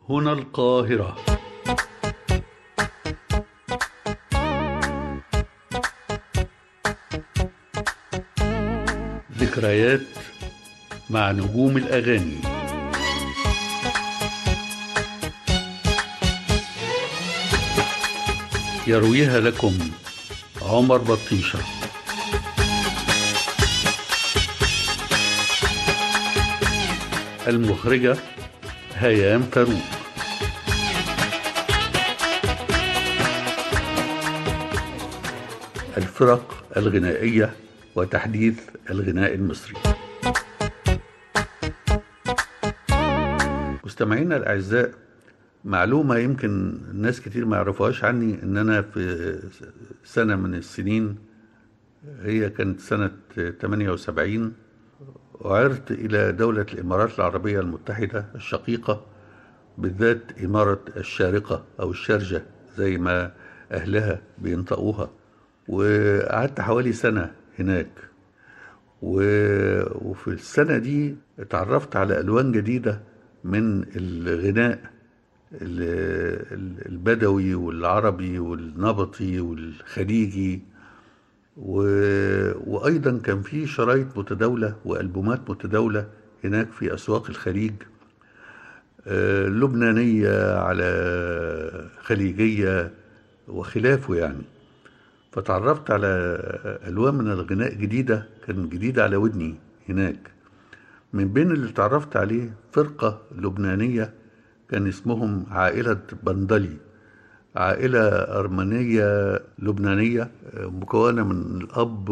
هنا القاهرة ذكريات مع نجوم الأغاني يرويها لكم عمر بطيشه المخرجة هيام فاروق الفرق الغنائية وتحديث الغناء المصري مستمعينا الأعزاء معلومة يمكن الناس كتير ما يعرفوهاش عني إن أنا في سنة من السنين هي كانت سنة 78 وعرت إلى دولة الإمارات العربية المتحدة الشقيقة بالذات إمارة الشارقة أو الشارجة زي ما أهلها بينطقوها وقعدت حوالي سنة هناك وفي السنة دي اتعرفت على ألوان جديدة من الغناء البدوي والعربي والنبطي والخليجي و... وأيضا كان في شرايط متداولة وألبومات متداولة هناك في أسواق الخليج آه، لبنانية على خليجية وخلافه يعني فتعرفت على ألوان من الغناء جديدة كان جديدة على ودني هناك من بين اللي تعرفت عليه فرقة لبنانية كان اسمهم عائلة بندلي عائلة أرمنية لبنانية مكونة من الأب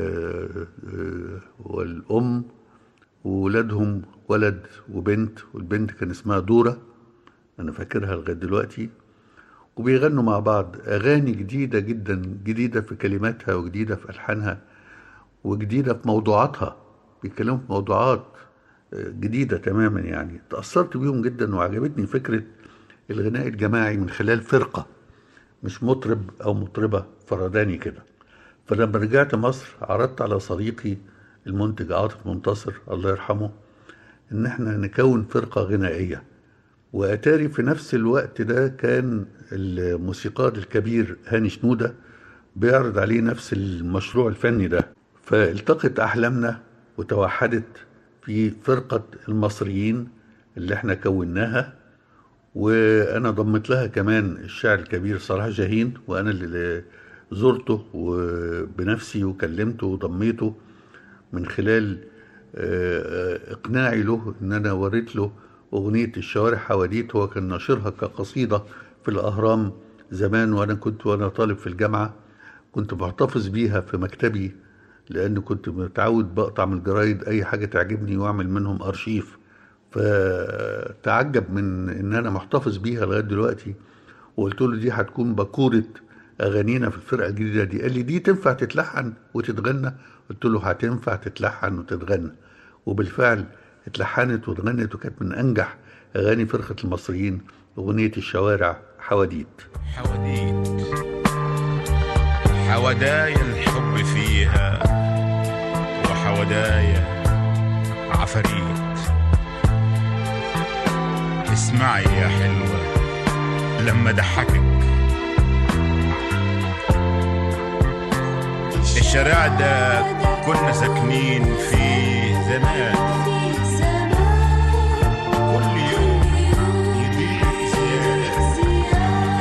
والأم وولادهم ولد وبنت والبنت كان اسمها دورة أنا فاكرها لغاية دلوقتي وبيغنوا مع بعض أغاني جديدة جدا جديدة في كلماتها وجديدة في ألحانها وجديدة في موضوعاتها بيتكلموا في موضوعات جديدة تماما يعني تأثرت بيهم جدا وعجبتني فكرة الغناء الجماعي من خلال فرقة مش مطرب أو مطربة فرداني كده فلما رجعت مصر عرضت على صديقي المنتج عاطف منتصر الله يرحمه إن احنا نكون فرقة غنائية وأتاري في نفس الوقت ده كان الموسيقار الكبير هاني شنودة بيعرض عليه نفس المشروع الفني ده فالتقت أحلامنا وتوحدت في فرقة المصريين اللي احنا كوناها وانا ضمت لها كمان الشاعر الكبير صلاح جاهين وانا اللي زرته وبنفسي وكلمته وضميته من خلال اقناعي له ان انا وريت له اغنيه الشوارع حواديت هو كان ناشرها كقصيده في الاهرام زمان وانا كنت وانا طالب في الجامعه كنت محتفظ بيها في مكتبي لان كنت متعود بقطع من الجرايد اي حاجه تعجبني واعمل منهم ارشيف فتعجب من ان انا محتفظ بيها لغايه دلوقتي وقلت له دي هتكون باكوره اغانينا في الفرقه الجديده دي قال لي دي تنفع تتلحن وتتغنى قلت له هتنفع تتلحن وتتغنى وبالفعل اتلحنت واتغنت وكانت من انجح اغاني فرقه المصريين اغنيه الشوارع حواديت حواديت حودايا الحب فيها وحودايا عفاريت اسمعي يا حلوة لما ضحكك الشارع ده كنا ساكنين فيه زمان كل يوم يضيق زيادة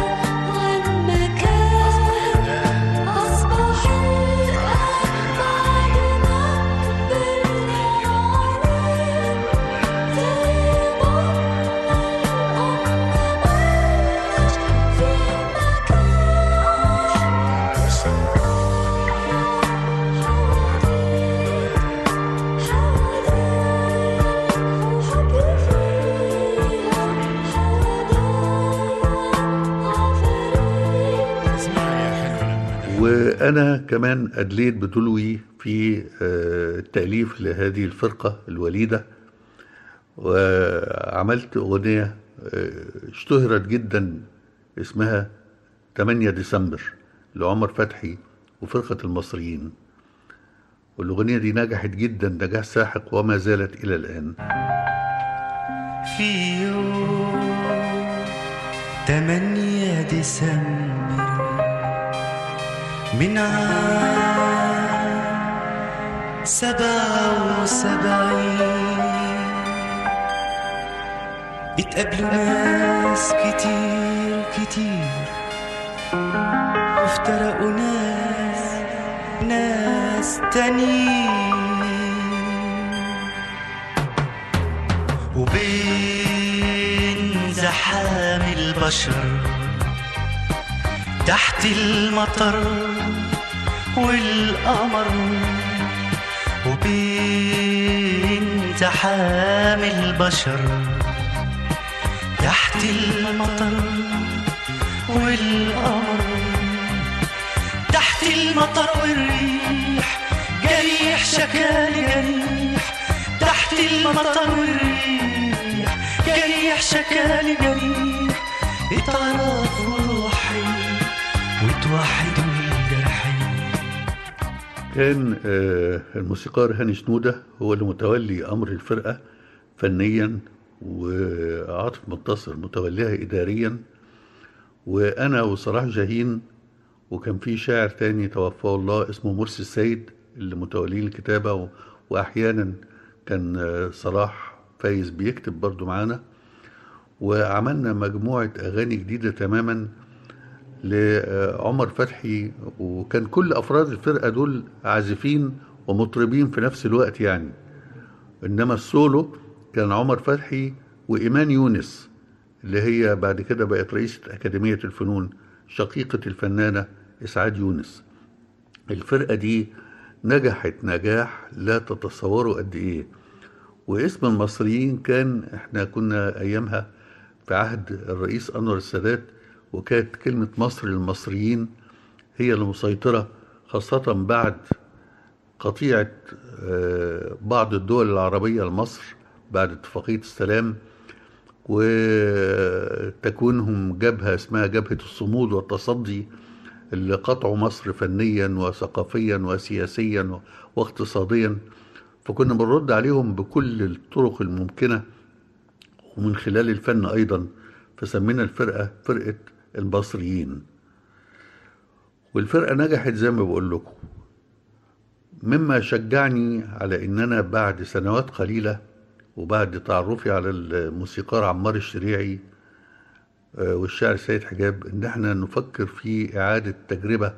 اسمعي يا حلوة لما ضحكك وانا كمان ادليت بدلوي في آه، التاليف لهذه الفرقه الوليده وعملت اغنيه آه، اشتهرت جدا اسمها 8 ديسمبر لعمر فتحي وفرقه المصريين والاغنيه دي نجحت جدا نجاح ساحق وما زالت الى الان في يوم تمانية ديسمبر من عام سبعة وسبعين اتقابلوا ناس كتير كتير وافترقوا ناس ناس تانيين وبين زحام البشر تحت المطر والقمر وبين زحام البشر تحت المطر والقمر تحت المطر والريح جريح شكالي جريح تحت المطر والريح جريح شكالي جريح اتعرفوا روحي وتوحدوا الجرحين كان آه، الموسيقار هاني شنودة هو اللي متولي أمر الفرقة فنيا وعاطف منتصر متوليها إداريا وأنا وصلاح جاهين وكان في شاعر تاني توفاه الله اسمه مرسي السيد اللي متولين الكتابة و- وأحيانا كان آه، صلاح فايز بيكتب برضو معانا وعملنا مجموعة أغاني جديدة تماما لعمر فتحي وكان كل افراد الفرقه دول عازفين ومطربين في نفس الوقت يعني انما السولو كان عمر فتحي وايمان يونس اللي هي بعد كده بقت رئيسه اكاديميه الفنون شقيقه الفنانه اسعاد يونس الفرقه دي نجحت نجاح لا تتصوروا قد ايه واسم المصريين كان احنا كنا ايامها في عهد الرئيس انور السادات وكانت كلمة مصر للمصريين هي المسيطرة خاصة بعد قطيعة آه، بعض الدول العربية لمصر بعد اتفاقية السلام وتكوينهم جبهة اسمها جبهة الصمود والتصدي اللي قطعوا مصر فنيا وثقافيا وسياسيا واقتصاديا فكنا بنرد عليهم بكل الطرق الممكنة ومن خلال الفن أيضا فسمينا الفرقة فرقة المصريين والفرقة نجحت زي ما بقول لكم مما شجعني على ان انا بعد سنوات قليلة وبعد تعرفي على الموسيقار عمار الشريعي آه، والشاعر سيد حجاب ان احنا نفكر في اعادة تجربة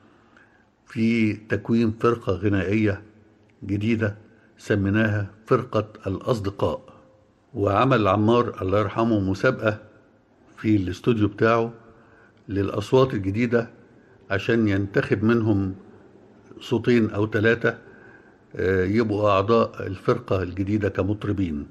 في تكوين فرقة غنائية جديدة سميناها فرقة الأصدقاء وعمل عمار الله يرحمه مسابقة في الاستوديو بتاعه للأصوات الجديدة عشان ينتخب منهم صوتين أو ثلاثة آه، يبقوا أعضاء الفرقة الجديدة كمطربين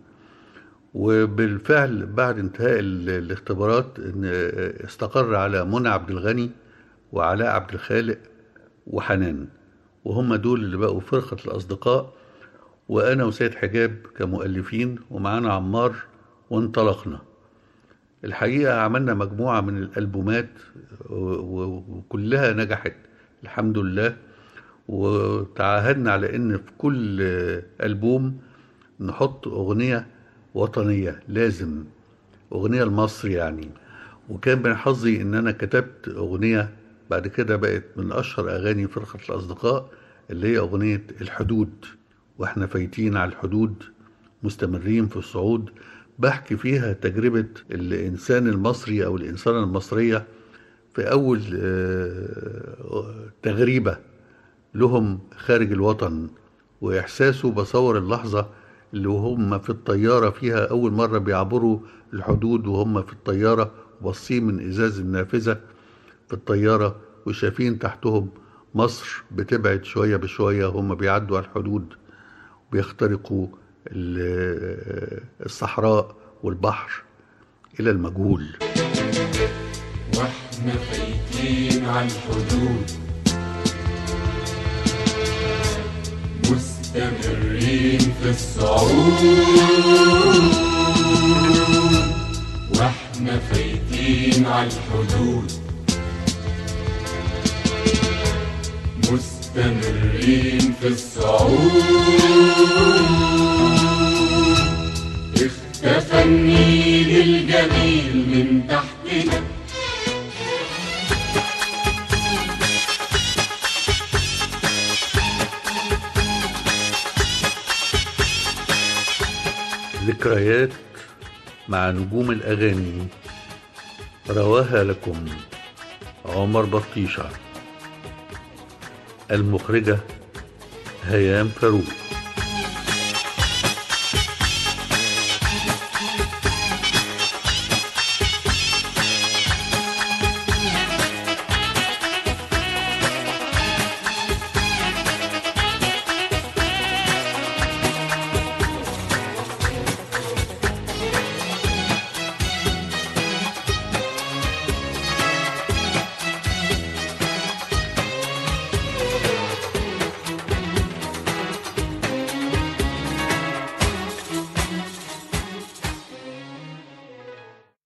وبالفعل بعد انتهاء ال- الاختبارات إن آه، استقر على منى عبد الغني وعلاء عبد الخالق وحنان وهم دول اللي بقوا فرقة الأصدقاء وأنا وسيد حجاب كمؤلفين ومعانا عمار وانطلقنا الحقيقة عملنا مجموعة من الألبومات و- و- وكلها نجحت الحمد لله وتعاهدنا على إن في كل ألبوم نحط أغنية وطنية لازم أغنية لمصر يعني وكان من حظي إن أنا كتبت أغنية بعد كده بقت من أشهر أغاني فرقة الأصدقاء اللي هي أغنية الحدود وإحنا فايتين على الحدود مستمرين في الصعود بحكي فيها تجربة الإنسان المصري أو الإنسانة المصرية في أول آه، تغريبة لهم خارج الوطن وإحساسه بصور اللحظة اللي وهم في الطيارة فيها أول مرة بيعبروا الحدود وهم في الطيارة باصين من إزاز النافذة في الطيارة وشايفين تحتهم مصر بتبعد شوية بشوية هم بيعدوا على الحدود بيخترقوا ال- الصحراء والبحر إلى المجهول واحنا فايتين على الحدود مستمرين في الصعود واحنا فايتين على الحدود مستمرين في الصعود اختفى النيل الجميل من تحتنا ذكريات مع نجوم الأغاني رواها لكم عمر بطيشة المخرجة هيام فاروق